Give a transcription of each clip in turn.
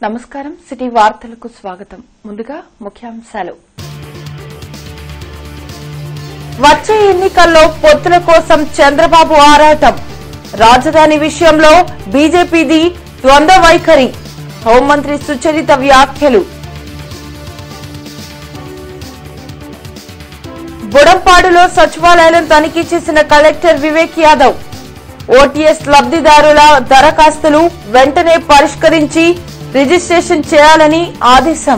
నమస్కారం సిటీ వార్తలకు స్వాగతం ముందుగా ముఖ్యాంశాలు వచ్చే ఎన్నికల్లో పొత్తుల కోసం చంద్రబాబు ఆరాటం రాజధాని విషయంలో బీజేపీది ద్వంద్వ వైఖరి హోంమంత్రి సుచరిత వ్యాఖ్యలు బుడంపాడులో సచివాలయాలను తనిఖీ చేసిన కలెక్టర్ వివేక్ యాదవ్ ఓటీఎస్ లబ్దిదారుల దరఖాస్తులు వెంటనే పరిష్కరించి రిజిస్ట్రేషన్ చేయాలని ఆదేశం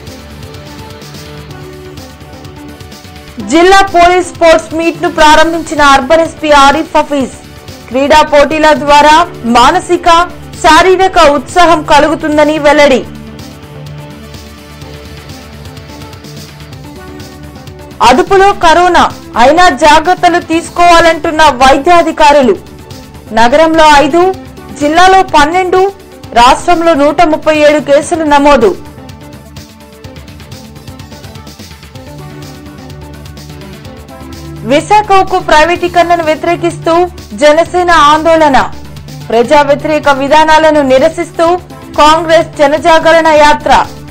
జిల్లా పోలీస్ స్పోర్ట్స్ మీట్ ను ప్రారంభించిన అర్బన్ ఎస్పీ ఆరిఫ్ హఫీజ్ క్రీడా పోటీల ద్వారా మానసిక శారీరక ఉత్సాహం కలుగుతుందని వెల్లడి అదుపులో కరోనా అయినా జాగ్రత్తలు తీసుకోవాలంటున్న వైద్యాధికారులు నగరంలో ఐదు జిల్లాలో పన్నెండు రాష్ట్రంలో నూట ముప్పై ఏడు కేసులు నమోదు విశాఖ ఉక్కు ప్రైవేటీకరణను వ్యతిరేకిస్తూ జనసేన ఆందోళన ప్రజా వ్యతిరేక విధానాలను నిరసిస్తూ కాంగ్రెస్ జనజాగరణ యాత్ర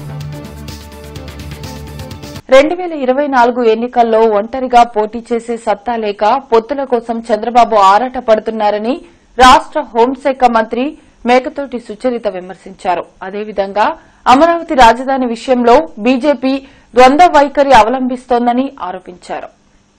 రెండు వేల ఇరవై నాలుగు ఎన్నికల్లో ఒంటరిగా పోటీ చేసే సత్తా లేక పొత్తుల కోసం చంద్రబాబు ఆరాట పడుతున్నారని రాష్ట హోంశాఖ మంత్రి మేకతోటి సుచరిత విమర్శించారు అదేవిధంగా అమరావతి రాజధాని విషయంలో బీజేపీ ద్వంద్వ వైఖరి అవలంబిస్తోందని ఆరోపించారు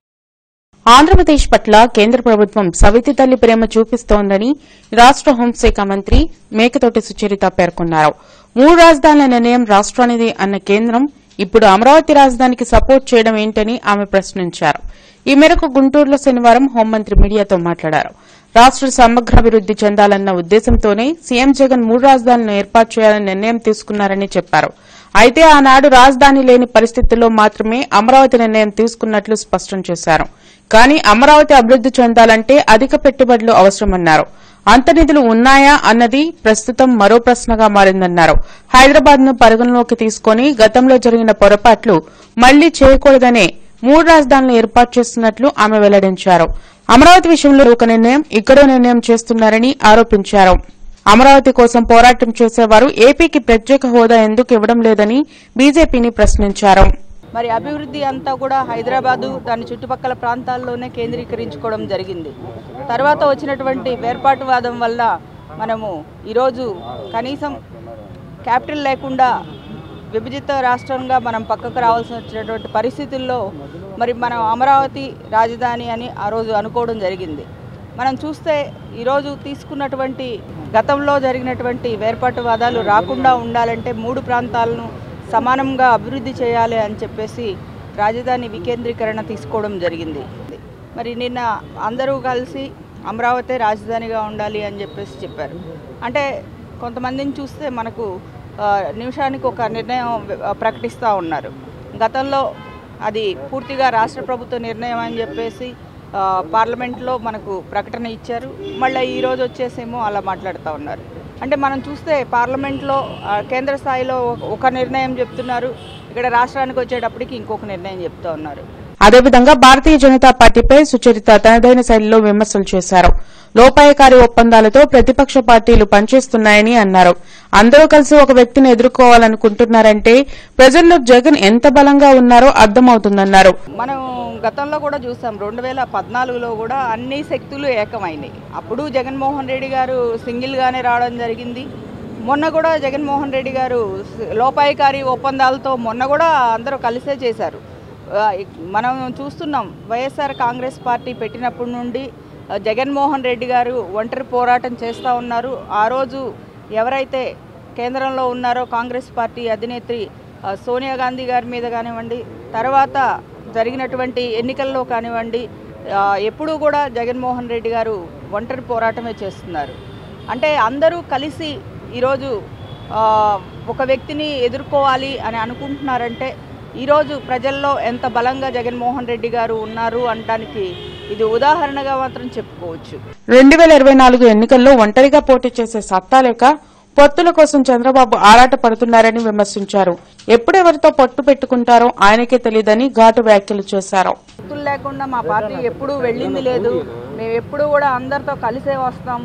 ఆంధ్రప్రదేశ్ పట్ల కేంద్ర ప్రభుత్వం సవితి తల్లి ప్రేమ చూపిస్తోందని రాష్ట హోంశాఖ మంత్రి మేకతోటి సుచరిత పేర్కొన్నారు మూడు రాజధానుల నిర్ణయం రాష్ట్రానిది అన్న కేంద్రం ఇప్పుడు అమరావతి రాజధానికి సపోర్ట్ చేయడం ఏంటని ఆమె ప్రశ్నించారు ఈ మేరకు గుంటూరులో శనివారం హోంమంత్రి మీడియాతో మాట్లాడారు రాష్ట సమగ్రాభివృద్ది చెందాలన్న ఉద్దేశంతోనే సీఎం జగన్ మూడు రాజధానులను ఏర్పాటు చేయాలని నిర్ణయం తీసుకున్నారని చెప్పారు అయితే ఆనాడు రాజధాని లేని పరిస్థితుల్లో మాత్రమే అమరావతి నిర్ణయం తీసుకున్నట్లు స్పష్టం చేశారు కానీ అమరావతి అభివృద్ది చెందాలంటే అధిక పెట్టుబడులు అవసరమన్నారు అంత నిధులు ఉన్నాయా అన్నది ప్రస్తుతం మరో ప్రశ్నగా మారిందన్నారు హైదరాబాద్ ను పరిగణలోకి తీసుకుని గతంలో జరిగిన పొరపాట్లు మళ్లీ చేయకూడదనే మూడు రాజధానులు ఏర్పాటు చేస్తున్నట్లు ఆమె వెల్లడించారు అమరావతి విషయంలో ఒక నిర్ణయం ఇక్కడో నిర్ణయం చేస్తున్నారని ఆరోపించారు అమరావతి కోసం పోరాటం చేసేవారు ఏపీకి ప్రత్యేక హోదా ఎందుకు ఇవ్వడం లేదని బీజేపీని ప్రశ్నించారు మరి అభివృద్ధి అంతా కూడా హైదరాబాదు దాని చుట్టుపక్కల ప్రాంతాల్లోనే కేంద్రీకరించుకోవడం జరిగింది తర్వాత వచ్చినటువంటి వేర్పాటువాదం వల్ల మనము ఈరోజు కనీసం క్యాపిటల్ లేకుండా విభజిత రాష్ట్రంగా మనం పక్కకు రావాల్సి వచ్చినటువంటి పరిస్థితుల్లో మరి మనం అమరావతి రాజధాని అని ఆ రోజు అనుకోవడం జరిగింది మనం చూస్తే ఈరోజు తీసుకున్నటువంటి గతంలో జరిగినటువంటి వేర్పాటువాదాలు రాకుండా ఉండాలంటే మూడు ప్రాంతాలను సమానంగా అభివృద్ధి చేయాలి అని చెప్పేసి రాజధాని వికేంద్రీకరణ తీసుకోవడం జరిగింది మరి నిన్న అందరూ కలిసి అమరావతి రాజధానిగా ఉండాలి అని చెప్పేసి చెప్పారు అంటే కొంతమందిని చూస్తే మనకు ఆ, నిమిషానికి ఒక నిర్ణయం ఆ, ప్రకటిస్తూ ఉన్నారు గతంలో అది పూర్తిగా రాష్ట్ర ప్రభుత్వ నిర్ణయం అని చెప్పేసి ఆ, పార్లమెంట్లో మనకు ప్రకటన ఇచ్చారు మళ్ళీ ఈరోజు వచ్చేసేమో అలా మాట్లాడుతూ ఉన్నారు అంటే మనం చూస్తే పార్లమెంట్లో ఆ, కేంద్ర స్థాయిలో ఒక- ఒక నిర్ణయం చెప్తున్నారు ఇక్కడ రాష్ట్రానికి వచ్చేటప్పటికి ఇంకొక నిర్ణయం చెప్తూ ఉన్నారు అదేవిధంగా భారతీయ జనతా పార్టీపై సుచరిత తనదైన శైలిలో విమర్శలు చేశారు లోపాయకారి ఒప్పందాలతో ప్రతిపక్ష పార్టీలు పనిచేస్తున్నాయని అన్నారు అందరూ కలిసి ఒక వ్యక్తిని ఎదుర్కోవాలనుకుంటున్నారంటే ప్రజల్లో జగన్ ఎంత బలంగా ఉన్నారో అర్థమవుతుందన్నారు మనం గతంలో కూడా చూసాం రెండు వేల పద్నాలుగులో కూడా అన్ని శక్తులు ఏకమైనాయి అప్పుడు జగన్మోహన్ రెడ్డి గారు సింగిల్గానే రావడం జరిగింది మొన్న కూడా జగన్మోహన్ రెడ్డి గారు స- లోపాయికారి ఒప్పందాలతో మొన్న కూడా అందరూ కలిసే చేశారు ఆ, ఇక్- మనం చూస్తున్నాం వైఎస్ఆర్ కాంగ్రెస్ పార్టీ పెట్టినప్పటి నుండి ఆ, జగన్మోహన్ రెడ్డి గారు ఒంటరి పోరాటం చేస్తూ ఉన్నారు ఆ రోజు ఎవరైతే కేంద్రంలో ఉన్నారో కాంగ్రెస్ పార్టీ అధినేత్రి ఆ, సోనియా గాంధీ గారి మీద కానివ్వండి తర్వాత జరిగినటువంటి ఎన్నికల్లో కానివ్వండి ఆ, ఎప్పుడూ కూడా జగన్మోహన్ రెడ్డి గారు ఒంటరి పోరాటమే చేస్తున్నారు అంటే అందరూ కలిసి ఈరోజు ఆ, ఒక వ్యక్తిని ఎదుర్కోవాలి అని అనుకుంటున్నారంటే ఈరోజు ప్రజల్లో ఎంత బలంగా జగన్మోహన్ రెడ్డి గారు ఉన్నారు అనడానికి ఇది ఉదాహరణగా మాత్రం చెప్పుకోవచ్చు రెండు వేల ఇరవై నాలుగు ఎన్నికల్లో ఒంటరిగా పోటీ చేసే సత్తా లేక పొత్తుల కోసం చంద్రబాబు ఆరాట పడుతున్నారని విమర్శించారు ఎప్పుడెవరితో పొట్టు పెట్టుకుంటారో ఆయనకే తెలియదని ఘాటు వ్యాఖ్యలు చేశారు గుర్తులు లేకుండా మా పార్టీ ఎప్పుడూ వెళ్ళింది లేదు మేము ఎప్పుడూ కూడా అందరితో కలిసే వస్తాము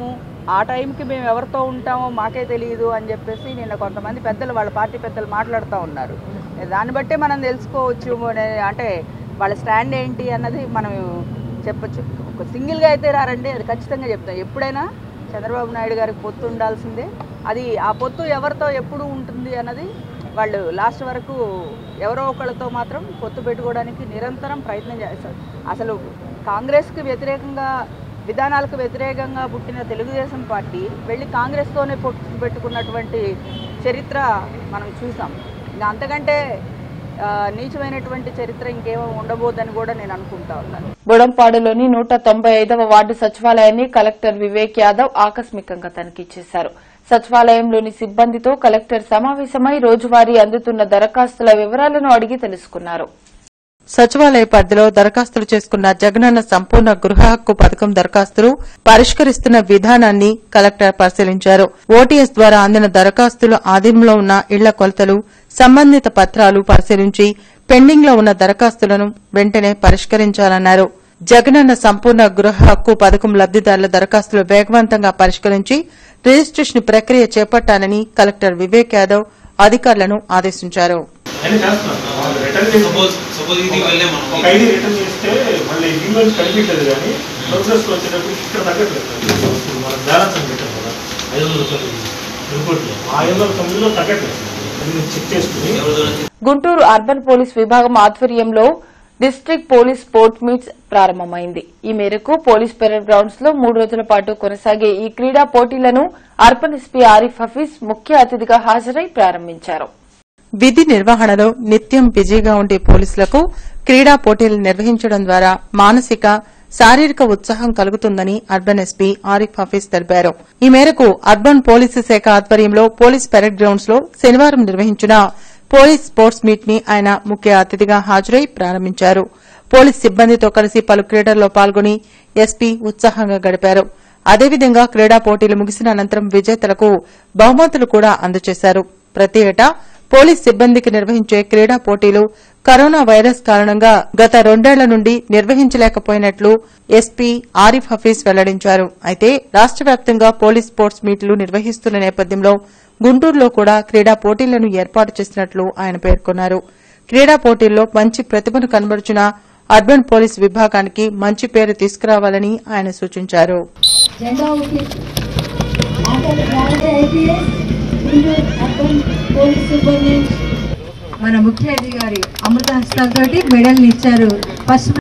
ఆ టైంకి మేము ఎవరితో ఉంటామో మాకే తెలియదు అని చెప్పేసి నిన్న కొంతమంది పెద్దలు వాళ్ళ పార్టీ పెద్దలు మాట్లాడుతూ ఉన్నారు దాన్ని బట్టే మనం తెలుసుకోవచ్చు అనే- అంటే వాళ్ళ స్టాండ్ ఏంటి అన్నది మనం చెప్పొచ్చు ఒక సింగిల్గా అయితే రారండి అది ఖచ్చితంగా చెప్తాం ఎప్పుడైనా చంద్రబాబు నాయుడు గారికి పొత్తు ఉండాల్సిందే అది ఆ పొత్తు ఎవరితో ఎప్పుడు ఉంటుంది అన్నది వాళ్ళు లాస్ట్ వరకు ఎవరో ఒకళ్ళతో మాత్రం పొత్తు పెట్టుకోవడానికి నిరంతరం ప్రయత్నం చేస్తారు అసలు కాంగ్రెస్కి వ్యతిరేకంగా విధానాలకు వ్యతిరేకంగా పుట్టిన తెలుగుదేశం పార్టీ వెళ్ళి కాంగ్రెస్తోనే పొత్తు పెట్టుకున్నటువంటి చరిత్ర మనం చూసాం ఇంకా అంతకంటే ఆ, నీచమైనటువంటి చరిత్ర ఇంకేమో ఉండబోదని కూడా నేను అనుకుంటా ఉన్నాను బుడంపాడులోని నూట తొంభై ఐదవ వార్డు సచివాలయాన్ని కలెక్టర్ వివేక్ యాదవ్ ఆకస్మికంగా తనిఖీ చేశారు సచివాలయంలోని సిబ్బందితో కలెక్టర్ సమావేశమై రోజువారీ అందుతున్న దరఖాస్తుల వివరాలను అడిగి తెలుసుకున్నారు సచివాలయ పరిధిలో దరఖాస్తులు చేసుకున్న జగనన్న సంపూర్ణ గృహ హక్కు పథకం దరఖాస్తులు పరిష్కరిస్తున్న విధానాన్ని కలెక్టర్ పరిశీలించారు ఓటీఎస్ ద్వారా అందిన దరఖాస్తుల ఆధీనంలో ఉన్న ఇళ్ల కొలతలు సంబంధిత పత్రాలు పరిశీలించి పెండింగ్ లో ఉన్న దరఖాస్తులను వెంటనే పరిష్కరించాలన్నారు జగనన్న సంపూర్ణ గృహ హక్కు పథకం లబ్దిదారుల దరఖాస్తులు వేగవంతంగా పరిష్కరించి రిజిస్ట్రేషన్ ప్రక్రియ చేపట్టాలని కలెక్టర్ వివేక్ యాదవ్ అధికారులను ఆదేశించారు అని చేస్తున్నాం వాళ్ళు రిటర్న్ చేసి సపోజ్ సపోజ్ ఇది వెళ్ళే మనం ఒక ఐడి రిటర్న్ చేస్తే మళ్ళీ ఈవెంట్ కనిపించలేదు కానీ ప్రోగ్రెస్ వచ్చేటప్పుడు ఇక్కడ తగ్గట్లేదు ఇప్పుడు మనం బ్యాలెన్స్ అని పెట్టాం కదా ఐదు వందల రూపాయలు రిపోర్ట్లో ఆ ఐదు వందల తొమ్మిదిలో తగ్గట్లేదు అది నేను చెక్ చేసుకుని ఎవరిదో నుంచి గుంటూరు అర్బన్ పోలీస్ విభాగం ఆధ్వర్యంలో డిస్ట్రిక్ట్ పోలీస్ స్పోర్ట్ మీట్స్ ప్రారంభమైంది ఈ మేరకు పోలీస్ పెరేడ్ గ్రౌండ్స్ లో మూడు రోజుల పాటు కొనసాగే ఈ క్రీడా పోటీలను అర్బన్ ఎస్పీ ఆరిఫ్ హఫీజ్ ముఖ్య అతిథిగా హాజరై ప్రారంభించారు విధి నిర్వహణలో నిత్యం బిజీగా ఉండే పోలీసులకు క్రీడా పోటీలు నిర్వహించడం ద్వారా మానసిక శారీరక ఉత్సాహం కలుగుతుందని అర్బన్ ఎస్పీ ఆరిఫ్ హఫీజ్ తెలిపారు ఈ మేరకు అర్బన్ పోలీసు శాఖ ఆధ్వర్యంలో పోలీస్ పెరేడ్ గ్రౌండ్స్ లో శనివారం నిర్వహించిన పోలీస్ స్పోర్ట్స్ మీట్ ని ఆయన ముఖ్య అతిథిగా హాజరై ప్రారంభించారు పోలీస్ సిబ్బందితో కలిసి పలు క్రీడల్లో పాల్గొని ఎస్పీ ఉత్సాహంగా గడిపారు అదేవిధంగా క్రీడా పోటీలు ముగిసిన అనంతరం విజేతలకు బహుమతులు కూడా అందజేశారు ప్రతి ఏటా పోలీస్ సిబ్బందికి నిర్వహించే క్రీడా పోటీలు కరోనా వైరస్ కారణంగా గత రెండేళ్ల నుండి నిర్వహించలేకపోయినట్లు ఎస్పీ ఆరిఫ్ హఫీజ్ వెల్లడించారు అయితే రాష్ట వ్యాప్తంగా పోలీస్ స్పోర్ట్స్ మీట్లు నిర్వహిస్తున్న నేపథ్యంలో గుంటూరులో కూడా క్రీడా పోటీలను ఏర్పాటు చేసినట్లు ఆయన పేర్కొన్నారు క్రీడా పోటీల్లో మంచి ప్రతిభను కనబరుచిన అర్బన్ పోలీస్ విభాగానికి మంచి పేరు తీసుకురావాలని ఆయన సూచించారు జెండా ఊపి ఆఖరి రాజే IPS Guntur urban police superintendent మన ముఖ్య అధికారి అమృత హస్తాలతోటి మెడల్ని ఇచ్చారు ఫస్ట్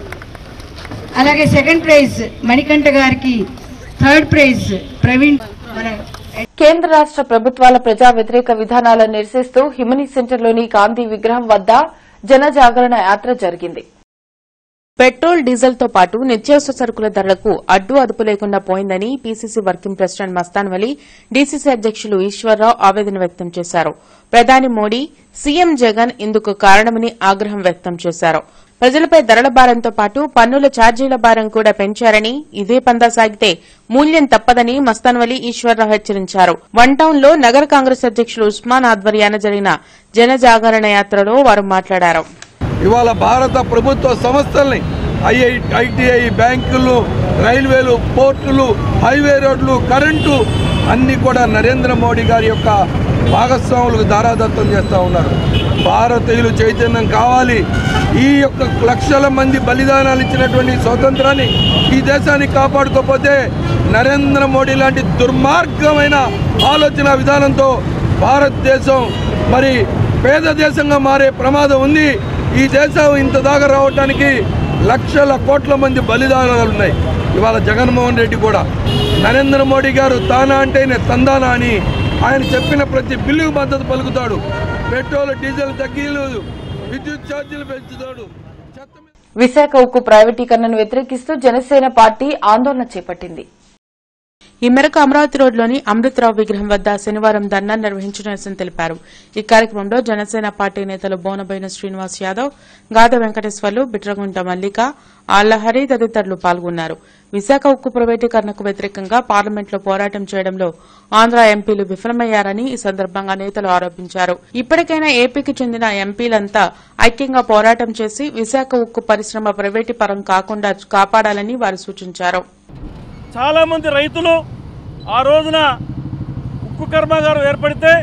అలాగే సెకండ్ ప్రైజ్ మణికంఠ గారికి థర్డ్ ప్రైజ్ ప్రవీణ్ మన కేంద్ర రాష్ట ప్రభుత్వాల ప్రజా వ్యతిరేక విధానాలను నిరసిస్తూ హిమనీ సెంటర్లోని గాంధీ విగ్రహం వద్ద జనజాగరణ యాత్ర జరిగింది పెట్రోల్ డీజిల్ తో పాటు నిత్యావసర సరుకుల ధరలకు అడ్డు అదుపు లేకుండా పోయిందని PCC working president Mastan Vali DCC అధ్యకులు ఈశ్వర్రావు ఆవేదన వ్యక్తం చేశారు ప్రధాని మోడీ సీఎం జగన్ ఇందుకు కారణమని ఆగ్రహం వ్యక్తం చేశారు ప్రజలపై ధరల భారంతో పాటు పన్నుల ఛార్జీల భారం కూడా పెంచారని ఇదే పందా సాగితే మూల్యం తప్పదని మస్తాన్వలి ఈశ్వర్రావు హెచ్చరించారు వన్ టౌన్ లో నగర కాంగ్రెస్ అధ్యకులు ఉస్మాన్ ఆధ్వర్యాన జరిగిన జనజాగరణ యాత్రలో వారు మాట్లాడారు ఇవాళ భారత ప్రభుత్వ సంస్థల్ని ఐఐ ఐటీఐ బ్యాంకులు రైల్వేలు పోర్టులు హైవే రోడ్లు కరెంటు అన్నీ కూడా నరేంద్ర మోడీ గారి యొక్క భాగస్వాములకు దారాదత్తం చేస్తూ ఉన్నారు భారతీయులు చైతన్యం కావాలి ఈ యొక్క లక్షల మంది బలిదానాలు ఇచ్చినటువంటి స్వాతంత్రాన్ని ఈ దేశాన్ని కాపాడుకోకపోతే నరేంద్ర మోడీ లాంటి దుర్మార్గమైన ఆలోచన విధానంతో భారతదేశం మరి పేద దేశంగా మారే ప్రమాదం ఉంది ఈ దేశం ఇంత దాకా రావడానికి లక్షల కోట్ల మంది బలిదానాలు ఉన్నాయి ఇవాళ జగన్మోహన్ రెడ్డి కూడా నరేంద్ర మోడీ గారు తానా అంటేనే తందానా అని ఆయన చెప్పిన ప్రతి బిల్లుకు మద్దతు పలుకుతాడు పెట్రోల్ డీజిల్ తగ్గిలేదు విద్యుత్ ఛార్జీలు పెంచుతాడు చెత్త మీద విశాఖ ఉక్కు ప్రైవేటీకరణను వ్యతిరేకిస్తూ జనసేన పార్టీ ఆందోళన చేపట్టింది ఈ మేరకు అమరావతి రోడ్లోని అమృతరావు విగ్రహం వద్ద శనివారం ధర్నా నిర్వహించినట్లు తెలిపారు ఈ కార్యక్రమంలో జనసేన పార్టీ నేతలు బోనబైన శ్రీనివాస్ యాదవ్ గాద వెంకటేశ్వర్లు బిట్రగుంట మల్లిక ఆళ్లహరి తదితరులు పాల్గొన్నారు విశాఖ ఉక్కు ప్రైవేటీకరణకు వ్యతిరేకంగా పార్లమెంట్లో పోరాటం చేయడంలో ఆంధ్ర ఎంపీలు విఫలమయ్యారని ఈ సందర్భంగా నేతలు ఆరోపించారు ఇప్పటికైనా ఏపీకి చెందిన ఎంపీలంతా ఐక్యంగా పోరాటం చేసి విశాఖ ఉక్కు పరిశ్రమ ప్రైవేటీపరం కాకుండా కాపాడాలని వారు సూచించారు చాలామంది రైతులు ఆ రోజున ఉక్కు కర్మాగారం ఏర్పడితే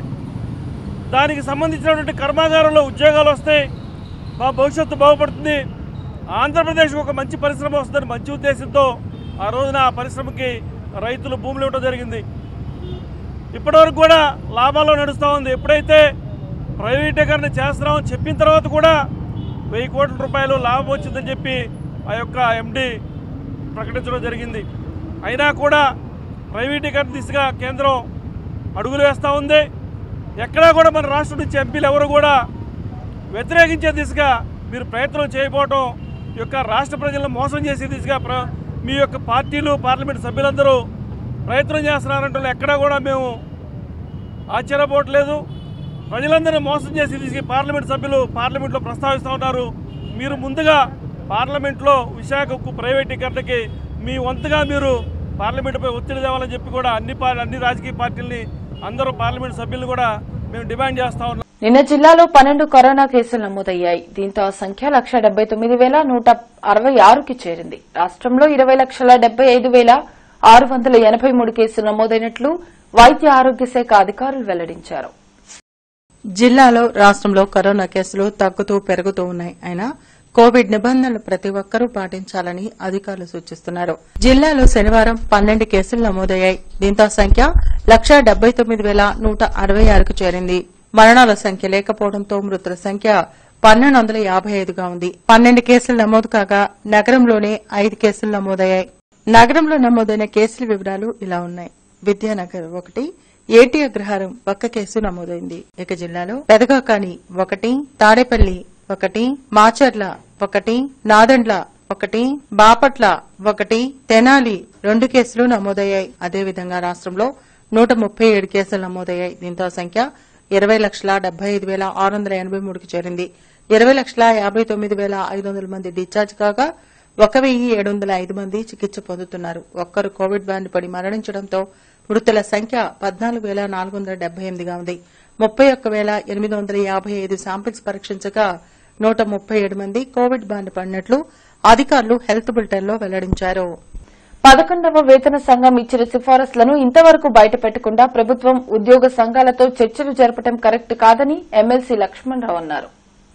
దానికి సంబంధించినటువంటి కర్మాగారంలో ఉద్యోగాలు వస్తాయి మా భవిష్యత్తు బాగుపడుతుంది ఆంధ్రప్రదేశ్కి ఒక మంచి పరిశ్రమ వస్తుందని మంచి ఉద్దేశంతో ఆ రోజున ఆ పరిశ్రమకి రైతులు భూములు ఇవ్వడం జరిగింది ఇప్పటివరకు కూడా లాభాల్లో నడుస్తూ ఉంది ఎప్పుడైతే ప్రైవేటీకరణ చేస్తున్నామో చెప్పిన తర్వాత కూడా వెయ్యి కోట్ల రూపాయలు లాభం వచ్చిందని చెప్పి ఆ యొక్క ఎండి ప్రకటించడం జరిగింది అయినా కూడా ప్రైవేటీకరణ దిశగా కేంద్రం అడుగులు వేస్తూ ఉంది ఎక్కడా కూడా మన రాష్ట్రం నుంచి ఎంపీలు ఎవరు కూడా వ్యతిరేకించే దిశగా మీరు ప్రయత్నం చేయకపోవటం ఈ యొక్క రాష్ట్ర ప్రజలను మోసం చేసే దిశగా ప్ర మీ యొక్క పార్టీలు పార్లమెంట్ సభ్యులందరూ ప్రయత్నం చేస్తున్నారంటే ఎక్కడా కూడా మేము ఆశ్చర్యపోవట్లేదు ప్రజలందరినీ మోసం చేసి దిశగా పార్లమెంట్ సభ్యులు పార్లమెంట్లో ప్రస్తావిస్తూ ఉన్నారు మీరు ముందుగా పార్లమెంట్లో విశాఖ ఉక్కు ప్రైవేటీకరణకి మీ వంతుగా మీరు పార్లమెంటుపై ఒత్తిడి తేవాలని చెప్పి కూడా అన్ని పా- అన్ని రాజకీయ పార్టీలని అందరూ పార్లమెంట్ సభ్యులు కూడా మేము డిమాండ్ చేస్తా ఉన్నాం నిన్న జిల్లాలో పన్నెండు కరోనా కేసులు నమోదయ్యాయి దీంతో ఆ సంఖ్య లక్ష డెబ్బై తొమ్మిది వేల నూట అరవై ఆరుకి చేరింది రాష్ట్రంలో ఇరవై లక్షల డెబ్బై ఐదు వేల ఆరు వందల ఎనభై మూడు కేసులు నమోదైనట్లు వైద్య ఆరోగ్య శాఖ అధికారులు వెల్లడించారు జిల్లాలో రాష్ట్రంలో కరోనా కేసులు తగ్గుతూ పెరుగుతూ ఉన్నాయి అయినా కోవిడ్ నిబంధనలు ప్రతి ఒక్కరూ పాటించాలని అధికారులు సూచిస్తున్నారు జిల్లాలో శనివారం పన్నెండు కేసులు నమోదయ్యాయి దీంతో సంఖ్య లక్ష డెబ్బై తొమ్మిది వేల నూట అరవై ఆరుకు చేరింది మరణాల సంఖ్య లేకపోవడంతో మృతుల సంఖ్య పన్నెండు వందల యాభై ఐదుగా ఉంది పన్నెండు కేసులు నమోదు కాగా నగరంలోనే ఐదు కేసులు నమోదయ్యాయి నగరంలో నమోదైన కేసుల వివరాలు ఇలా ఉన్నాయి విద్యానగర్ ఒకటి ఏటీ అగ్రహారం ఒక్క కేసు నమోదైంది ఇక జిల్లాలో పెదగాకాని ఒకటి తాడేపల్లి ఒకటి మాచర్ల ఒకటి నాదండ్ల ఒకటి బాపట్ల ఒకటి తెనాలి రెండు కేసులు నమోదయ్యాయి అదేవిధంగా రాష్ట్రంలో నూట ముప్పై ఏడు కేసులు నమోదయ్యాయి దీంతో సంఖ్య ఇరవై లక్షల డెబ్బై ఐదు వేల ఆరు వందల ఎనభై మూడుకి చేరింది ఇరవై లక్షల యాభై తొమ్మిది వేల ఐదు వందల మంది డిశ్చార్జ్ కాగా ఒక వెయ్యి ఏడు వందల ఐదు మంది చికిత్స పొందుతున్నారు ఒక్కరు కోవిడ్ బారిన పడి మరణించడంతో మృతుల సంఖ్య పద్నాలుగు వేల నాలుగు వందల డెబ్బై ఎనిమిదిగా ఉంది ముప్పై ఒక్క వేల ఎనిమిది వందల యాభై ఐదు శాంపిల్స్ పరీక్షించగా నూట ముప్పై ఏడు మంది కోవిడ్ బారిన పడినట్లు అధికారులు హెల్త్ బులెటిన్లో వెల్లడించారు పదకొండవ వేతన సంఘం ఇచ్చిన సిఫారసులను ఇంతవరకు బయట పెట్టకుండా ప్రభుత్వం ఉద్యోగ సంఘాలతో చర్చలు జరపడం కరెక్ట్ కాదని ఎమ్మెల్సీ లక్ష్మణరావు అన్నారు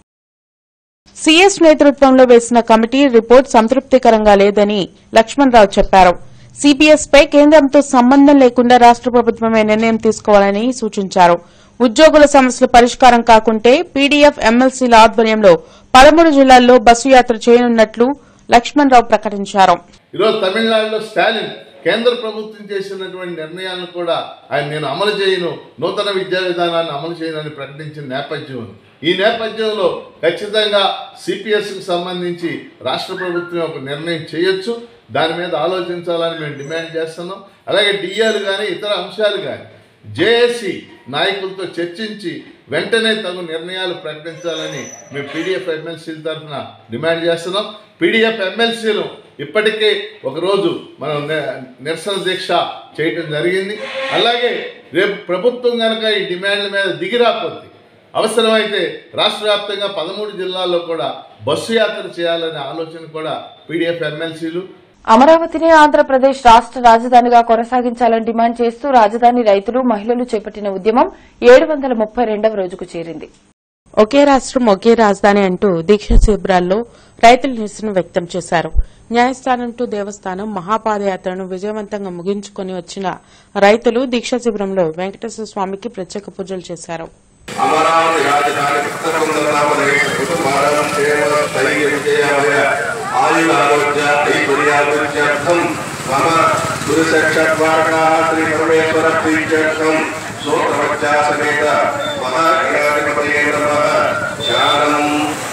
సీఎస్ నేతృత్వంలో వేసిన కమిటీ రిపోర్ట్ సంతృప్తికరంగా లేదని లక్ష్మణరావు చెప్పారు సిపిఎస్ పై కేంద్రంతో సంబంధం లేకుండా రాష్ట ప్రభుత్వమే నిర్ణయం తీసుకోవాలని సూచించారు ఉద్యోగుల సమస్యలు పరిష్కారం కాకుంటే పీడీఎఫ్ ఎమ్మెల్సీల ఆధ్వర్యంలో పదమూడు జిల్లాల్లో బస్సు యాత్ర చేయనున్నట్లు లక్ష్మణరావు ప్రకటించారు ఈరోజు తమిళనాడులో స్టాలిన్ కేంద్ర ప్రభుత్వం చేసినటువంటి నిర్ణయాలను కూడా ఆయన నేను అమలు చేయను నూతన విద్యా విధానాన్ని అమలు చేయనని ప్రకటించిన నేపథ్యం ఉంది. ఈ నేపథ్యంలో ఖచ్చితంగా సిపిఎస్కి సంబంధించి రాష్ట్ర ప్రభుత్వం ఒక నిర్ణయం చేయొచ్చు దాని మీద ఆలోచించాలని మేము డిమాండ్ చేస్తున్నాం అలాగే డిఆర్ కానీ ఇతర అంశాలు కానీ జేఏసీ నాయకులతో చర్చించి వెంటనే తగు నిర్ణయాలు ప్రకటించాలని మేము పీడిఎఫ్ ఎమ్మెల్సీల తరఫున డిమాండ్ చేస్తున్నాం పీడిఎఫ్ ఎమ్మెల్సీలు ఇప్పటికే ఒకరోజు మనం ని- నిరసన దీక్ష చేయటం జరిగింది అలాగే రేపు ప్రభుత్వం కనుక ఈ డిమాండ్ల మీద దిగిరాకపోతే అవసరమైతే రాష్ట్ర వ్యాప్తంగా పదమూడు జిల్లాల్లో కూడా బస్సు యాత్ర చేయాలనే ఆలోచన కూడా పీడిఎఫ్ ఎమ్మెల్సీలు అమరావతిని ఆంధ్రప్రదేశ్ రాష్ట రాజధానిగా కొనసాగించాలని డిమాండ్ చేస్తూ రాజధాని రైతులు మహిళలు చేపట్టిన ఉద్యమం ఏడు వందల ముప్పై రెండవ రోజుకు చేరింది ఒకే రాష్ట్రం ఒకే రాజధాని అంటూ దీక్ష శిబిరాల్లో రైతులు నిరసన వ్యక్తం చేశారు న్యాయస్థానం టు దేవస్థానం మహాపాదయాత్రను విజయవంతంగా ముగించుకొని వచ్చిన రైతులు దీక్ష శిబిరంలో వెంకటేశ్వర స్వామికి ప్రత్యేక పూజలు చేశారు అమరావతి రాజధాని పుస్తకందనామనే కుటుంబారం క్షేమ స్థైర్య విజయాయ ఆయుర ఆరోగ్య ఐశ్వర్యాభివృద్ధ్యర్థం మమ గురుసక్షద్వారకా శ్రీ పరమేశ్వర ప్రీత్యర్థం సూత్రవచ్చా సమేత మహాగణాధిపతయే నమః ధ్యానం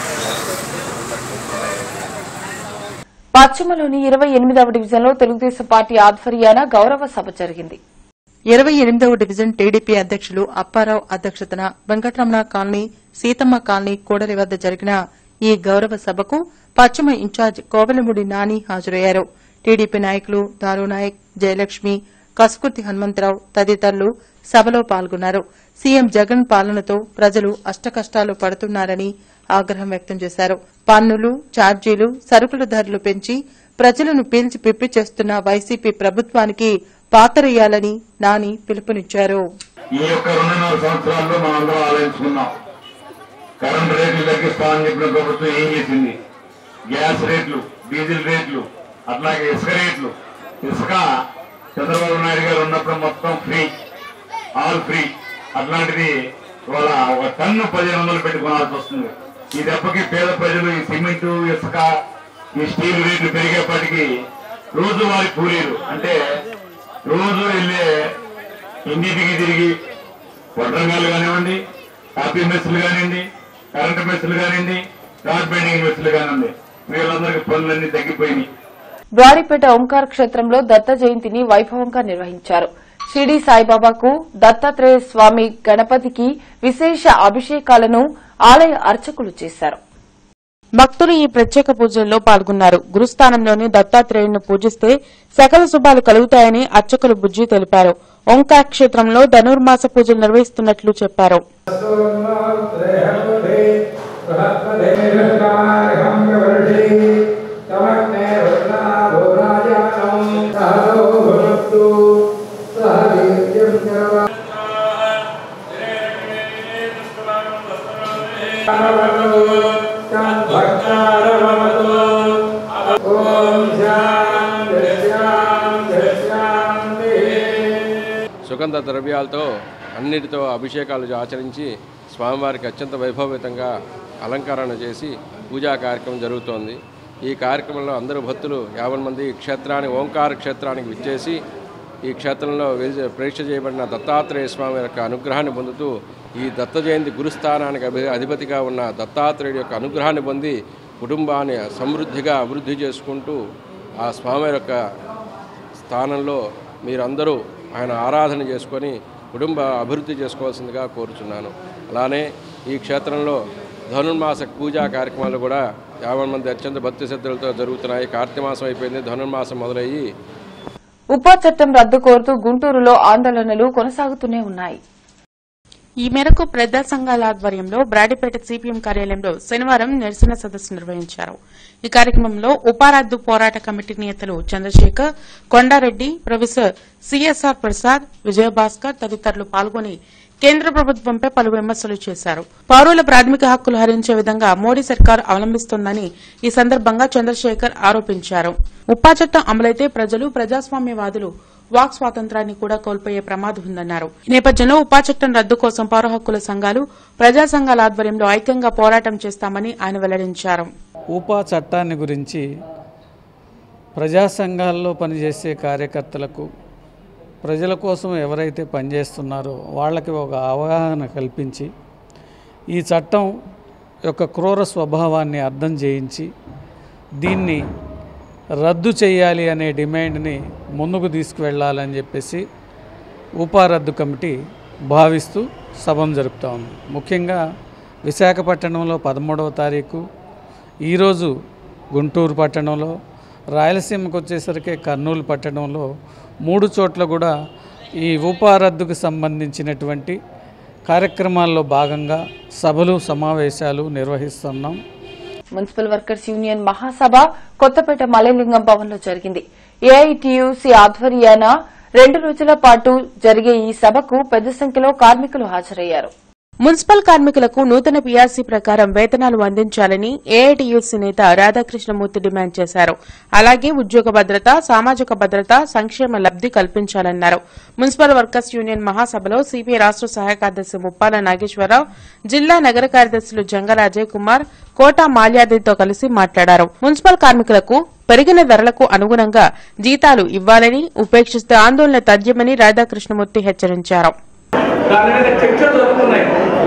పశ్చిమలోని ఇరవై ఎనిమిదవ డివిజన్లో తెలుగుదేశం పార్టీ ఆధ్వర్యాన గౌరవ సభ జరిగింది ఇరవై ఎనిమిదవ డివిజన్ టీడీపీ అధ్యక్షులు అప్పారావు అధ్యక్షతన వెంకటరమణ కాలనీ సీతమ్మ కాలనీ కూడలి వద్ద జరిగిన ఈ గౌరవ సభకు పశ్చిమ ఇన్ఛార్జ్ కోవెలముడి నాని హాజరయ్యారు టీడీపీ నాయకులు దారు నాయక్ జయలక్ష్మి కసుకుర్తి హనుమంతరావు తదితరులు సభలో పాల్గొన్నారు సీఎం జగన్ పాలనతో ప్రజలు అష్టకష్టాలు పడుతున్నారని ఆగ్రహం వ్యక్తం చేశారు పన్నులు ఛార్జీలు సరుకుల ధరలు పెంచి ప్రజలను పీల్చి పిప్పి చేస్తున్న వైసీపీ ప్రభుత్వానికి పాతరేయాలని నాని పిలుపునిచ్చారు ఈ యొక్క రెండున్నర సంవత్సరాల్లో మనం అందరం ఆలోచించుకున్నాం కరెంట్ రేట్లు తగ్గిస్తామని చెప్పిన ప్రభుత్వం ఏం చేసింది గ్యాస్ రేట్లు డీజిల్ రేట్లు అట్లాగే ఇసుక రేట్లు ఇసుక చంద్రబాబు నాయుడు గారు ఉన్నప్పుడు మొత్తం ఫ్రీ ఆల్ ఫ్రీ అట్లాంటిది ఇవాళ ఒక టన్ను పదిహేను వందలు పెట్టుకోవాల్సి వస్తుంది ఈ దెబ్బకి పేద ప్రజలు ఈ సిమెంటు ఇసుక ఈ స్టీల్ రేట్లు పెరిగేప్పటికీ రోజువారి కూలీలు అంటే రోజు వెళ్ళే ఇంటింటికి తిరిగి వడ్రంగాలు కానివ్వండి కాఫీ మెస్సులు కానివ్వండి కరెంటు మెస్సులు కానివ్వండి కార్పెంటింగ్ మెస్సులు కానివ్వండి వీళ్ళందరికీ పనులన్నీ తగ్గిపోయినాయి బ్రాడీపేట ఓంకార క్షేత్రంలో దత్త జయంతిని వైభవంగా నిర్వహించారు షిరిడి సాయిబాబాకు దత్తాత్రేయ స్వామి గణపతికి విశేష అభిషేకాలను ఆలయ అర్చకులు చేశారు భక్తులు ఈ ప్రత్యేక పూజల్లో పాల్గొన్నారు గురుస్థానంలోని దత్తాత్రేయుని పూజిస్తే సకల శుభాలు కలుగుతాయని అర్చకులు బుజ్జి తెలిపారు ఓంకార క్షేత్రంలో ధనుర్మాస పూజలు నిర్వహిస్తున్నట్లు చెప్పారు సుగంధ ద్రవ్యాలతో అన్నిటితో అభిషేకాలు ఆచరించి స్వామివారికి అత్యంత వైభవితంగా అలంకరణ చేసి పూజా కార్యక్రమం జరుగుతోంది ఈ కార్యక్రమంలో అందరూ భక్తులు యాభై మంది ఈ క్షేత్రానికి ఓంకార క్షేత్రానికి విచ్చేసి ఈ క్షేత్రంలో వెలిసి ప్రేక్ష చేయబడిన దత్తాత్రేయ స్వామి యొక్క అనుగ్రహాన్ని పొందుతూ ఈ దత్త జయంతి గురుస్థానానికి అభి అధిపతిగా ఉన్న దత్తాత్రేయుడి యొక్క అనుగ్రహాన్ని పొంది కుటుంబాన్ని సమృద్ధిగా అభివృద్ధి చేసుకుంటూ ఆ స్వామి యొక్క స్థానంలో మీరందరూ ఆయన ఆరాధన చేసుకొని కుటుంబ అభివృద్ధి చేసుకోవాల్సిందిగా కోరుచున్నాను అలానే ఈ క్షేత్రంలో ధనుర్మాస పూజా కార్యక్రమాలు కూడా యాభై మంది అత్యంత భక్తి శ్రద్ధలతో జరుగుతున్నాయి కార్తీక మాసం అయిపోయింది ధనుర్మాసం మొదలయ్యి ఉపా చట్టం రద్దు కోరుతూ గుంటూరులో ఆందోళనలు కొనసాగుతూనే ఉన్నాయి ఈ మేరకు ప్రజా సంఘాల ఆధ్వర్యంలో బ్రాడిపేట సిపిఎం కార్యాలయంలో శనివారం నిరసన సదస్సు నిర్వహించారు ఈ కార్యక్రమంలో ఉపారద్దు పోరాట కమిటీ నేతలు చంద్రశేఖర్ కొండారెడ్డి ప్రొఫెసర్ సిఎస్ఆర్ ప్రసాద్ విజయభాస్కర్ తదితరులు పాల్గొని కేంద్ర ప్రభుత్వంపై పలు విమర్శలు చేశారు పౌరుల ప్రాథమిక హక్కులు హరించే విధంగా మోడీ సర్కార్ అవలంబిస్తోందని ఈ సందర్భంగా చంద్రశేఖర్ ఆరోపించారు ఉపా చట్టం అమలైతే ప్రజలు ప్రజాస్వామ్యవాదులు వాక్ స్వాతంత్రాన్ని కూడా కోల్పోయే ప్రమాదం ఉందన్నారు ఈ నేపథ్యంలో ఉపా చట్టం రద్దు కోసం పౌర హక్కుల సంఘాలు ప్రజా సంఘాల ఆధ్వర్యంలో ఐక్యంగా పోరాటం చేస్తామని ఆయన వెల్లడించారు ఊపా చట్టాన్ని గురించి ప్రజా సంఘాల్లో పనిచేసే కార్యకర్తలకు ప్రజల కోసం ఎవరైతే పనిచేస్తున్నారో వాళ్ళకి ఒక అవగాహన కల్పించి ఈ చట్టం యొక్క క్రూర స్వభావాన్ని అర్థం చేయించి దీన్ని రద్దు చేయాలి అనే డిమాండ్ని ముందుకు తీసుకువెళ్ళాలని చెప్పేసి ఉపా రద్దు కమిటీ భావిస్తూ సభను జరుపుతా ఉంది ముఖ్యంగా విశాఖపట్నంలో పదమూడవ తారీఖు ఈరోజు గుంటూరు పట్టణంలో రాయలసీమకు వచ్చేసరికి కర్నూలు పట్టణంలో మూడు చోట్ల కూడా ఈ ఉపా రద్దుకు సంబంధించినటువంటి కార్యక్రమాల్లో భాగంగా సభలు సమావేశాలు నిర్వహిస్తున్నాం మున్సిపల్ వర్కర్స్ యూనియన్ మహాసభ కొత్తపేట మలయలింగం భవన్ లో జరిగింది ఏఐటియుసి ఆధ్వర్యాన రెండు రోజుల పాటు జరిగే ఈ సభకు పెద్ద సంఖ్యలో కార్మికులు హాజరయ్యారు మున్సిపల్ కార్మికులకు నూతన పీఆర్సీ ప్రకారం వేతనాలు అందించాలని ఏఐటియుసి నేత రాధాకృష్ణమూర్తి డిమాండ్ చేశారు అలాగే ఉద్యోగ భద్రత సామాజిక భద్రత సంక్షేమ లబ్ది కల్పించాలన్నారు మున్సిపల్ వర్కర్స్ యూనియన్ మహాసభలో సిపిఐ రాష్ట సహాయ కార్యదర్శి ముప్పాల నాగేశ్వరరావు జిల్లా నగర కార్యదర్శులు జంగల అజయ్ కుమార్ కోటా మాల్యాద్రితో కలిసి మాట్లాడారు మున్సిపల్ కార్మికులకు పెరిగిన ధరలకు అనుగుణంగా జీతాలు ఇవ్వాలని ఉపేక్షిస్తే ఆందోళన తథ్యమని రాధాకృష్ణమూర్తి హెచ్చరించారు దాని మీద చర్చలు జరుగుతున్నాయి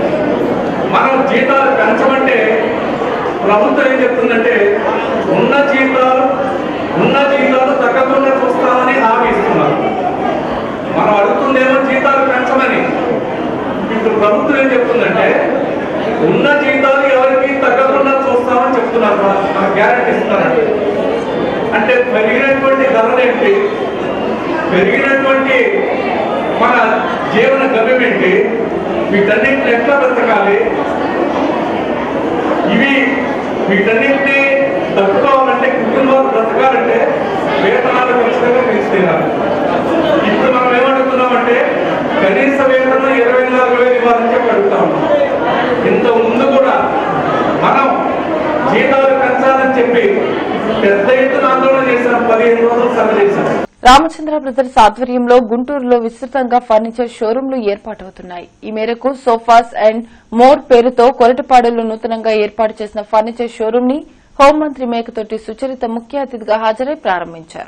మనం జీతాలు పెంచమంటే ప్రభుత్వం ఏం చెప్తుందంటే ఉన్న జీతాలు ఉన్న జీతాలు తగ్గకుండా చూస్తామని హామీ ఇస్తున్నారు మనం అడుగుతుందేమో జీతాలు పెంచమని ఇప్పుడు ప్రభుత్వం ఏం చెప్తుందంటే ఉన్న జీతాలు ఎవరికి తగ్గకుండా చూస్తామని చెప్తున్నారు మన- మన గ్యారెంటీ ఇస్తున్నారండి అంటే పెరిగినటువంటి ధరలేంటి పెరిగినటువంటి మన జీవన గమ్యం ఏంటి వీటన్నింటిని ఎట్లా బ్రతకాలి ఇవి వీటన్నింటినీ తట్టుకోవాలంటే కుటుంబాలు బ్రతకాలంటే వేతనాలు ఖచ్చితంగా పెంచుతున్నారు ఇప్పుడు మనం ఏమడుగుతున్నామంటే కనీస వేతనం ఇరవై నాలుగు వేలు ఇవ్వాలని చెప్పి అడుగుతా ఉన్నాం ఇంత ముందు కూడా మనం జీతాలు పెంచాలని చెప్పి పెద్ద ఎత్తున ఆందోళన చేసిన పదిహేను రోజులు సమ్మె చేశాం రామచంద్ర బ్రదర్స్ ఆధ్వర్యంలో గుంటూరులో విస్తృతంగా ఫర్నిచర్ షోరూంలు ఏర్పాటవుతున్నాయి ఈ మేరకు సోఫాస్ అండ్ మోర్ పేరుతో కొరటపాడులో నూతనంగా ఏర్పాటు చేసిన ఫర్నిచర్ షోరూం ని హోంమంత్రి మేకతోటి సుచరిత ముఖ్య అతిథిగా హాజరై ప్రారంభించారు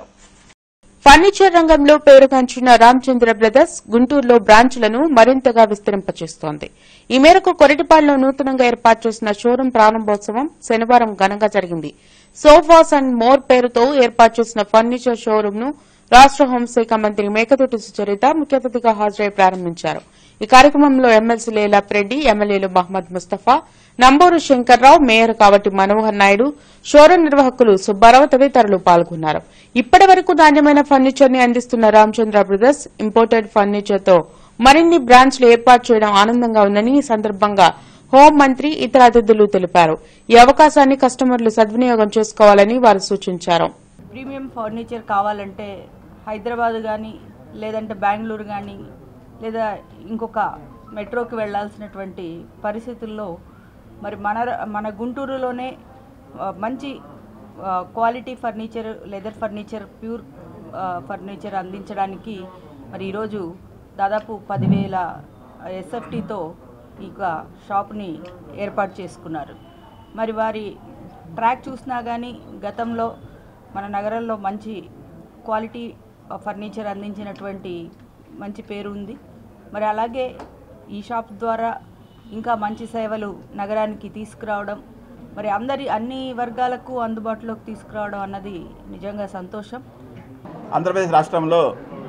ఫర్నిచర్ రంగంలో పేరుగాంచిన రామచంద్ర బ్రదర్స్ గుంటూరులో బ్రాంచ్లను మరింతగా విస్తరింపచేస్తోంది ఈ మేరకు కొరటిపాడులో నూతనంగా ఏర్పాటు చేసిన షోరూం ప్రారంభోత్సవం శనివారం ఘనంగా జరిగింది సోఫాస్ అండ్ మోర్ పేరుతో ఏర్పాటు చేసిన ఫర్నిచర్ షోరూం ను రాష్ట హోంశాఖ మంత్రి మేకతోటి సుచరిత ముఖ్య అతిథిగా హాజరై ప్రారంభించారు ఈ కార్యక్రమంలో ఎమ్మెల్సీ లేలాప్ రెడ్డి ఎమ్మెల్యేలు మహమ్మద్ ముస్తఫా నంబూరు శంకర్రావు మేయర్ కావటి మనోహర్ నాయుడు షోరూం నిర్వాహకులు సుబ్బారావు తదితరులు పాల్గొన్నారు ఇప్పటి వరకు నాణ్యమైన ఫర్నిచర్ ని అందిస్తున్న రామచంద్ర బ్రదర్స్ ఇంపోర్టెడ్ ఫర్నిచర్ తో మరిన్ని బ్రాంచ్లు ఏర్పాటు చేయడం ఆనందంగా ఉందని ఈ సందర్భంగా హోం మంత్రి ఇతర అతిథులు తెలిపారు ఈ అవకాశాన్ని కస్టమర్లు సద్వినియోగం చేసుకోవాలని వారు సూచించారు ప్రీమియం ఫర్నిచర్ కావాలంటే హైదరాబాద్ కానీ లేదంటే బెంగళూరు కానీ లేదా ఇంకొక మెట్రోకి వెళ్ళాల్సినటువంటి పరిస్థితుల్లో మరి మన మన గుంటూరులోనే ఆ, మంచి ఆ, quality furniture leather furniture pure ఆ, ఫర్నిచర్ అందించడానికి మరి ఈరోజు దాదాపు పదివేల ఎస్ఎఫ్టీతో ఇక షాప్ని ఏర్పాటు చేసుకున్నారు మరి వారి ట్రాక్ చూసినా కానీ గతంలో మన నగరంలో మంచి క్వాలిటీ ఫర్నిచర్ అందించినటువంటి మంచి పేరు ఉంది మరి అలాగే ఈ షాప్ ద్వారా ఇంకా మంచి సేవలు నగరానికి తీసుకురావడం మరి అందరి అన్ని వర్గాలకు అందుబాటులోకి తీసుకురావడం అన్నది నిజంగా సంతోషం ఆంధ్రప్రదేశ్ రాష్ట్రంలో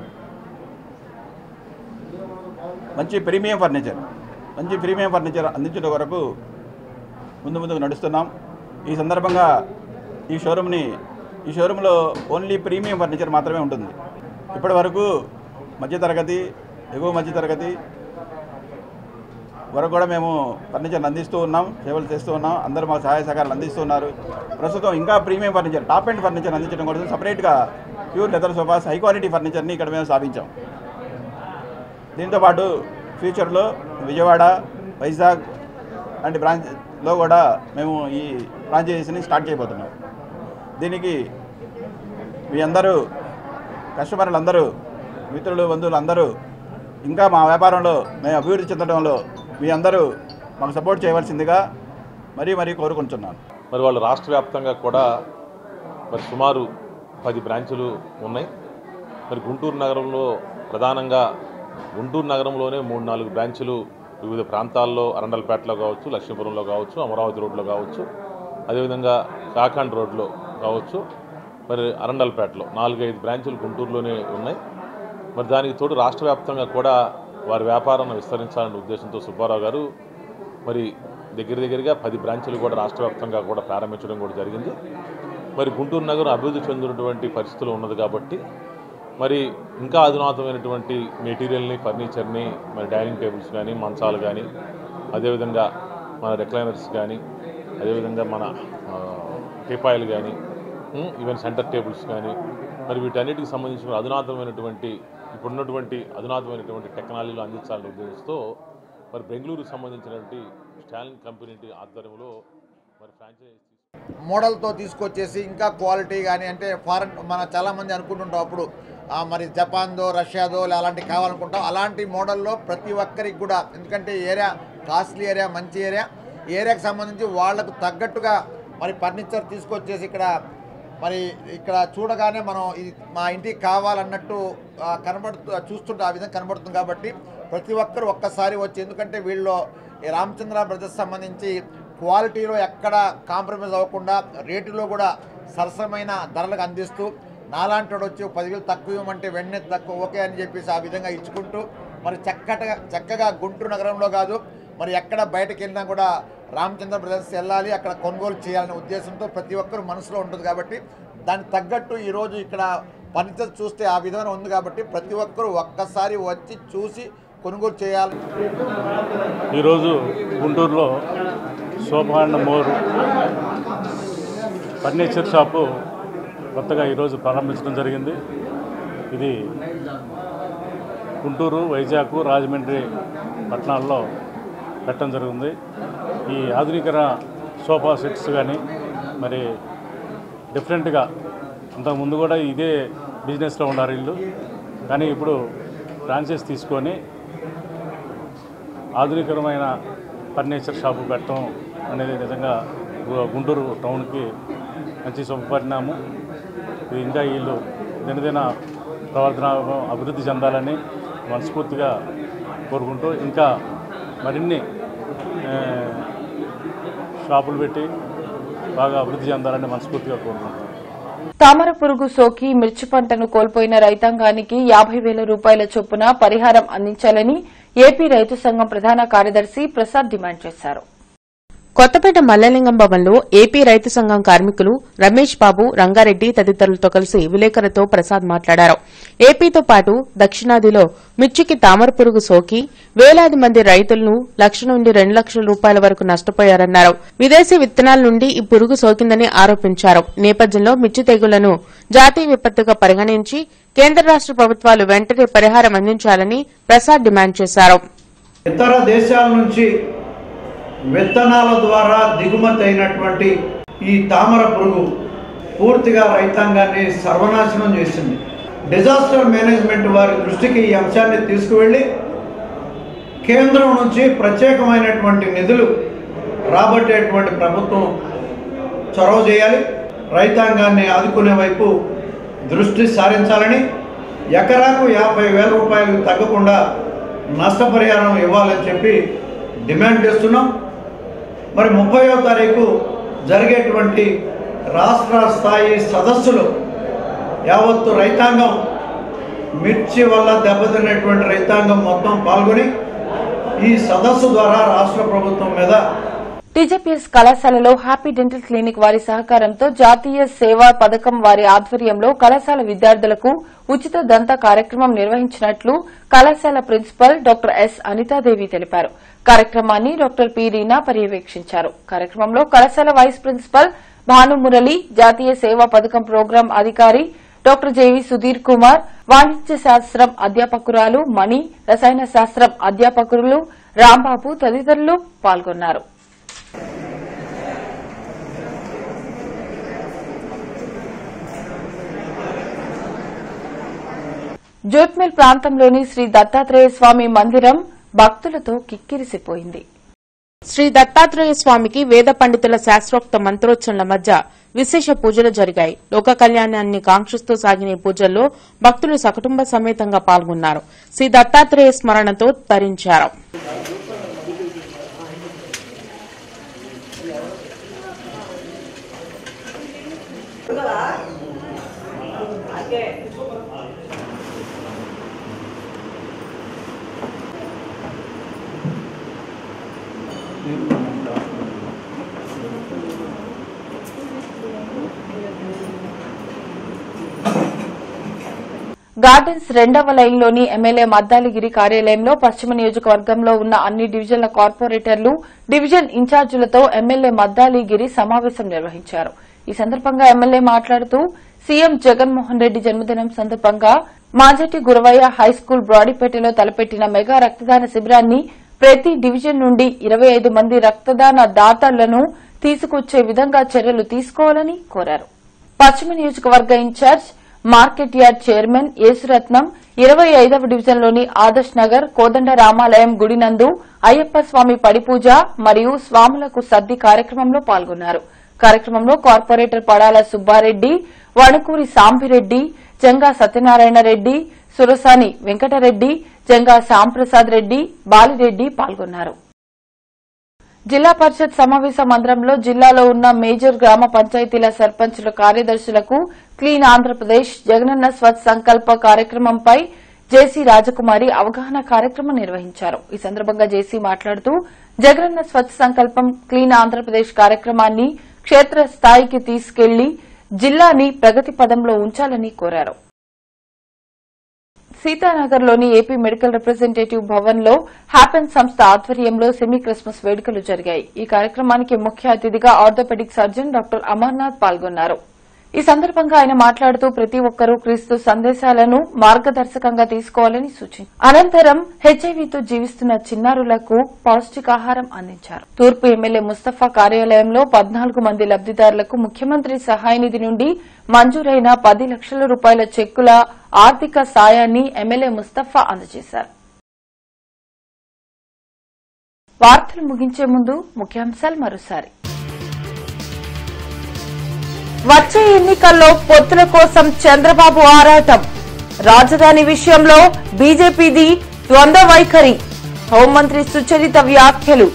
మంచి ప్రీమియం ఫర్నిచర్ మంచి ప్రీమియం ఫర్నిచర్ అందించడం వరకు ముందు ముందుకు నడుస్తున్నాం ఈ సందర్భంగా ఈ షోరూమ్ని ఈ షోరూంలో ఓన్లీ ప్రీమియం ఫర్నిచర్ మాత్రమే ఉంటుంది ఇప్పటి వరకు మధ్యతరగతి ఎగువ మధ్యతరగతి వరకు కూడా మేము ఫర్నిచర్ అందిస్తూ ఉన్నాం సేవలు చేస్తూ ఉన్నాం అందరూ మాకు సహాయ సహకారాలు అందిస్తూ ఉన్నారు ప్రస్తుతం ఇంకా premium furniture top and furniture అందించడం కోసం సపరేట్గా pure leather sofas high quality ఫర్నిచర్ని ఇక్కడ మేము స్థాపించాం దీంతోపాటు ఫ్యూచర్లో విజయవాడ వైజాగ్ లాంటి బ్రాంచ్లో కూడా మేము ఈ ఫ్రాంచైజీని స్టార్ట్ చేయబోతున్నాం దీనికి మీ అందరూ కస్టమర్లు అందరూ మిత్రులు బంధువులు అందరూ ఇంకా మా వ్యాపారంలో మేము అభివృద్ధి చెందడంలో మీ అందరూ మాకు సపోర్ట్ చేయవలసిందిగా మరీ మరీ కోరుకుంటున్నాను మరి వాళ్ళు రాష్ట్ర వ్యాప్తంగా కూడా మరి సుమారు పది బ్రాంచులు ఉన్నాయి మరి గుంటూరు నగరంలో ప్రధానంగా గుంటూరు నగరంలోనే మూడు నాలుగు బ్రాంచులు వివిధ ప్రాంతాల్లో అరండల్పేటలో కావచ్చు లక్ష్మీపురంలో కావచ్చు అమరావతి రోడ్లో కావచ్చు అదేవిధంగా కాకాండ్ రోడ్లో కావచ్చు మరి అరండల్పేటలో నాలుగైదు బ్రాంచులు గుంటూరులోనే ఉన్నాయి మరి దానికి తోడు రాష్ట్ర వ్యాప్తంగా కూడా వారి వ్యాపారాన్ని విస్తరించాలనే ఉద్దేశంతో సుబ్బారావు గారు మరి దగ్గర దగ్గరగా పది బ్రాంచులు కూడా రాష్ట్ర వ్యాప్తంగా కూడా ప్రారంభించడం కూడా జరిగింది మరి గుంటూరు నగరం అభివృద్ధి చెందినటువంటి పరిస్థితులు ఉన్నది కాబట్టి మరి ఇంకా అధునాతమైనటువంటి మెటీరియల్ని ఫర్నిచర్ని మరి డైనింగ్ టేబుల్స్ కానీ మంచాలు కానీ అదేవిధంగా మన రెక్లైనర్స్ కానీ అదేవిధంగా మన ఆ, టీపాయిలు కానీ ఉమ్, ఈవెన్ సెంటర్ టేబుల్స్ కానీ మరి వీటన్నిటికి సంబంధించిన అధునాతమైనటువంటి ఇప్పుడున్నటువంటి అధునాతమైనటువంటి టెక్నాలజీలో అందించాలనే ఉద్దేశంతో మరి బెంగళూరుకు సంబంధించినటువంటి స్టాలిన్ కంపెనీ ఆధ్వర్యంలో మరి ఫ్రాంచైజీ మోడల్తో తీసుకొచ్చేసి ఇంకా క్వాలిటీ కానీ అంటే ఫారెన్ మన చాలామంది అనుకుంటుంటాం అప్పుడు ఆ, మరి జపాన్దో రష్యాదో అలాంటి కావాలనుకుంటాం అలాంటి మోడల్లో ప్రతి ఒక్కరికి కూడా ఎందుకంటే ఏరియా కాస్ట్లీ ఏరియా మంచి ఏరియా ఈ ఏరియాకి సంబంధించి వాళ్లకు తగ్గట్టుగా మరి ఫర్నిచర్ తీసుకొచ్చేసి ఇక్కడ మరి ఇక్కడ చూడగానే మనం ఇది మా ఇంటికి కావాలన్నట్టు ఆ, కనబడుతూ చూస్తుంటే ఆ విధంగా కనబడుతుంది కాబట్టి ప్రతి ఒక్కరు ఒక్కసారి వచ్చి ఎందుకంటే వీళ్ళు ఈ రామచంద్ర బ్రదర్స్ సంబంధించి క్వాలిటీలో ఎక్కడ కాంప్రమైజ్ అవ్వకుండా రేటులో కూడా సరసమైన ధరలకు అందిస్తూ నాలాంటి వాడు వచ్చి పదివేలు తక్కువ ఇవ్వమంటే వెంటనే తక్కువ ఓకే అని చెప్పేసి ఆ విధంగా ఇచ్చుకుంటూ మరి చక్కగా చక్కగా గుంటూరు నగరంలో కాదు మరి ఎక్కడ బయటకు వెళ్ళినా కూడా రామచంద్ర బ్రదర్స్ వెళ్ళాలి అక్కడ కొనుగోలు చేయాలనే ఉద్దేశంతో ప్రతి ఒక్కరు మనసులో ఉంటుంది కాబట్టి దానికి తగ్గట్టు ఈరోజు ఇక్కడ ఫర్నిచర్ చూస్తే ఆ విధంగా ఉంది కాబట్టి ప్రతి ఒక్కరూ ఒక్కసారి వచ్చి చూసి కొనుగోలు చేయాలి ఈరోజు గుంటూరులో Shobha and more furniture shop కొత్తగా ఈరోజు ప్రారంభించడం జరిగింది ఇది గుంటూరు వైజాగ్ రాజమండ్రి పట్టణాల్లో పెట్టడం జరుగుతుంది ఈ ఆధునికర సోఫా సెట్స్ కానీ మరి డిఫరెంట్గా అంతకుముందు కూడా ఇదే బిజినెస్లో ఉన్నారు వీళ్ళు కానీ ఇప్పుడు ఫ్రాంచైజ్ తీసుకొని ఆధునికరమైన ఫర్నిచర్ షాపు పెట్టడం అనేది నిజంగా గు- గుంటూరు టౌన్కి మంచి శుభపరిణామం ఇది ఇంకా వీళ్ళు దినదిన ప్రవర్తన అభివృద్ధి చెందాలని మనస్ఫూర్తిగా కోరుకుంటూ ఇంకా మరిన్ని ఆ, షాపులు పెట్టి బాగా అభివృద్ధి చెందాలని మనస్ఫూర్తిగా కోరుకుంటున్నాను తామర పురుగు సోకి మిర్చి పంటను కోల్పోయిన రైతాంగానికి యాభై వేల రూపాయల చొప్పున పరిహారం అందించాలని ఏపీ రైతు సంఘం ప్రధాన కార్యదర్శి ప్రసాద్ డిమాండ్ చేశారు కొత్తపేట మల్లలింగం భవన్లో ఏపీ రైతు సంఘం కార్మికులు రమేష్ బాబు రంగారెడ్డి తదితరులతో కలిసి విలేకరులతో ప్రసాద్ మాట్లాడారు ఏపీతో పాటు దక్షిణాదిలో మిర్చికి తామర పురుగు సోకి వేలాది మంది రైతులను లక్ష నుండి రెండు లక్షల రూపాయల వరకు నష్టపోయారన్నారు విదేశీ విత్తనాల నుండి ఈ పురుగు సోకిందని ఆరోపించారు ఈ నేపథ్యంలో మిర్చి తెగుళ్లను జాతీయ విపత్తుగా పరిగణించి కేంద్ర రాష్ట ప్రభుత్వాలు వెంటనే పరిహారం అందించాలని ప్రసాద్ డిమాండ్ చేశారు ఇతర దేశాల నుంచి విత్తనాల ద్వారా దిగుమతి అయినటువంటి ఈ తామర పురుగు పూర్తిగా రైతాంగాన్ని సర్వనాశనం చేసింది డిజాస్టర్ మేనేజ్మెంట్ వారి దృష్టికి ఈ అంశాన్ని తీసుకువెళ్ళి కేంద్రం నుంచి ప్రత్యేకమైనటువంటి నిధులు రాబట్టేటువంటి ప్రభుత్వం చొరవ చేయాలి రైతాంగాన్ని ఆదుకునే వైపు దృష్టి సారించాలని ఎకరాకు యాభై వేల రూపాయలు తగ్గకుండా నష్టపరిహారం ఇవ్వాలని చెప్పి డిమాండ్ చేస్తున్నాం మరి ముప్పయో తారీఖు జరిగేటువంటి రాష్ట్ర స్థాయి సదస్సులో యావత్తు రైతాంగం మిర్చి వల్ల దెబ్బతిన్నటువంటి రైతాంగం మొత్తం పాల్గొని ఈ సదస్సు ద్వారా రాష్ట్ర ప్రభుత్వం మీద టీజేపీఎస్ కళాశాలలో హ్యాపీ డెంటల్ క్లినిక్ వారి సహకారంతో జాతీయ సేవా పథకం వారి ఆధ్వర్యంలో కళాశాల విద్యార్థులకు ఉచిత దంత కార్యక్రమం నిర్వహించినట్లు కళాశాల ప్రిన్సిపల్ డాక్టర్ ఎస్ అనితాదేవి తెలిపారు కార్యక్రమాన్ని డాక్టర్ పి రీనా పర్యవేక్షించారు కార్యక్రమంలో కళాశాల వైస్ ప్రిన్సిపల్ భానుమురళి జాతీయ సేవా పథకం ప్రోగ్రాం అధికారి డాక్టర్ జేవి సుధీర్ కుమార్ వాణిజ్య శాస్త్రం అధ్యాపకురాలు మణి రసాయన శాస్త్రం అధ్యాపకులు రాంబాబు తదితరులు పాల్గొన్నారు జోత్మిల్ ప్రాంతంలోని శ్రీ దత్తాత్రేయ స్వామి మందిరం భక్తులతో కిక్కిరిసిపోయింది శ్రీ దత్తాత్రేయ స్వామికి వేద పండితుల శాస్త్రోక్త మంత్రోచ్చరణల మధ్య విశేష పూజలు జరిగాయి లోక కళ్యాణాన్ని కాంక్షిస్తూ సాగిన ఈ పూజల్లో భక్తులు సకుటుంబ సమేతంగా పాల్గొన్నారు శ్రీ దత్తాత్రేయ స్మరణతో తరించారు గార్డెన్స్ రెండవ లైన్లోని ఎమ్మెల్యే మద్దాలిగిరి కార్యాలయంలో పశ్చిమ నియోజకవర్గంలో ఉన్న అన్ని డివిజన్ల కార్పొరేటర్లు డివిజన్ ఇన్ఛార్జీలతో ఎమ్మెల్యే మద్దాలిగిరి సమావేశం నిర్వహించారు ఈ సందర్భంగా ఎమ్మెల్యే మాట్లాడుతూ సీఎం జగన్మోహన్ రెడ్డి జన్మదినం సందర్భంగా మాజటి గురవయ్య హైస్కూల్ బ్రాడీపేటలో తలపెట్టిన మెగా రక్తదాన శిబిరాన్ని ప్రతి డివిజన్ నుండి ఇరవై ఐదు మంది రక్తదాన దాతలను తీసుకొచ్చే విధంగా చర్యలు తీసుకోవాలని కోరారు పశ్చిమ నియోజకవర్గ in-charge market yard chairman Yesuratnam ఇరవై ఐదవ డివిజన్లోని ఆదర్శ్ నగర్ కోదండ రామాలయం గుడి నందు అయ్యప్ప స్వామి పడిపూజ మరియు స్వాములకు సద్ది కార్యక్రమంలో పాల్గొన్నారు కార్యక్రమంలో కార్పొరేటర్ పడాల సుబ్బారెడ్డి వణుకూరి సాంబిరెడ్డి జంగా సత్యనారాయణ రెడ్డి సురసాని వెంకటరెడ్డి జంగా శ్యాంప్రసాద్ రెడ్డి బాలిరెడ్డి పాల్గొన్నారు జిల్లా పరిషత్ సమావేశ మందిరంలో జిల్లాలో ఉన్న మేజర్ గ్రామ పంచాయతీల సర్పంచుల కార్యదర్శులకు క్లీన్ ఆంధ్రప్రదేశ్ జగనన్న స్వచ్ఛ సంకల్ప కార్యక్రమంపై జేసీ రాజకుమారి అవగాహన కార్యక్రమం నిర్వహించారు ఈ సందర్భంగా జేసీ మాట్లాడుతూ జగనన్న స్వచ్ఛ సంకల్పం క్లీన్ ఆంధ్రప్రదేశ్ కార్యక్రమాన్ని క్షేత్ర స్థాయికి తీసుకెళ్లి జిల్లాని ప్రగతి పదంలో ఉంచాలని కోరారు సీతానగర్లోని ఏపీ మెడికల్ రిప్రజెంటేటివ్ భవన్ లో హ్యాపెన్ సంస్థ ఆధ్వర్యంలో సెమీ క్రిస్మస్ వేడుకలు జరిగాయి ఈ కార్యక్రమానికి ముఖ్య అతిథిగా ఆర్థోపెడిక్ సర్జన్ డాక్టర్ అమర్నాథ్ పాల్గొన్నారు ఈ సందర్భంగా ఆయన మాట్లాడుతూ ప్రతి ఒక్కరూ క్రీస్తు సందేశాలను మార్గదర్శకంగా తీసుకోవాలని సూచించారు అనంతరం హెచ్ఐవీతో జీవిస్తున్న చిన్నారులకు పౌష్టికాహారం అందించారు తూర్పు ఎమ్మెల్యే ముస్తఫా కార్యాలయంలో పద్నాలుగు మంది లబ్దిదారులకు ముఖ్యమంత్రి సహాయ నిధి నుండి మంజూరైన పది లక్షల రూపాయల చెక్కుల ఆర్థిక సాయాన్ని ఎమ్మెల్యే ముస్తఫా అందజేశారు వార్తలు ముగించే ముందు ముఖ్యాంశాలు మరోసారి వచ్చే ఎన్నికల్లో పొత్తుల కోసం చంద్రబాబు ఆరాటం రాజధాని విషయంలో బీజేపీది ద్వంద్వ వైఖరి హోంమంత్రి సుచరిత వ్యాఖ్యలు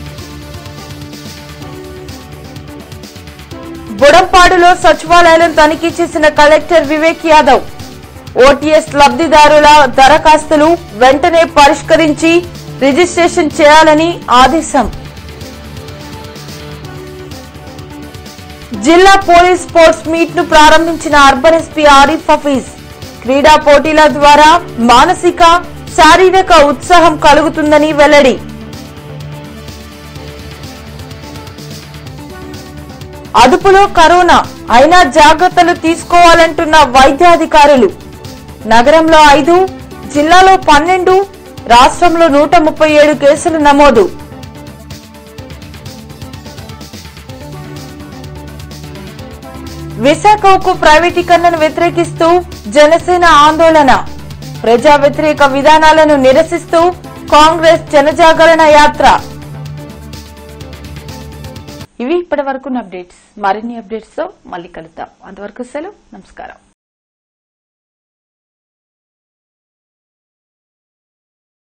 బుడంపాడులో సచివాలయాలను తనిఖీ చేసిన కలెక్టర్ వివేక్ యాదవ్ ఓటీఎస్ లబ్దిదారుల దరఖాస్తులు వెంటనే పరిష్కరించి రిజిస్ట్రేషన్ చేయాలని ఆదేశం జిల్లా పోలీస్ స్పోర్ట్స్ మీట్ ను ప్రారంభించిన అర్బన్ ఎస్పీ ఆరిఫ్ హఫీజ్ క్రీడా పోటీల ద్వారా మానసిక శారీరక ఉత్సాహం కలుగుతుందని వెల్లడి అదుపులో కరోనా అయినా జాగ్రత్తలు తీసుకోవాలంటున్న వైద్యాధికారులు నగరంలో ఐదు జిల్లాలో పన్నెండు రాష్ట్రంలో నూట ముప్పై ఏడు కేసులు నమోదు విశాఖ ఉక్కు ప్రైవేటీకరణను వ్యతిరేకిస్తూ జనసేన ఆందోళన ప్రజా వ్యతిరేక విధానాలను నిరసిస్తూ కాంగ్రెస్ జనజాగరణ యాత్ర ఇవి ఇప్పటి వరకు అప్డేట్స్ మరిన్ని అప్డేట్స్ తో మళ్ళీ కలుద్దాం అంతవరకు సెలవు నమస్కారం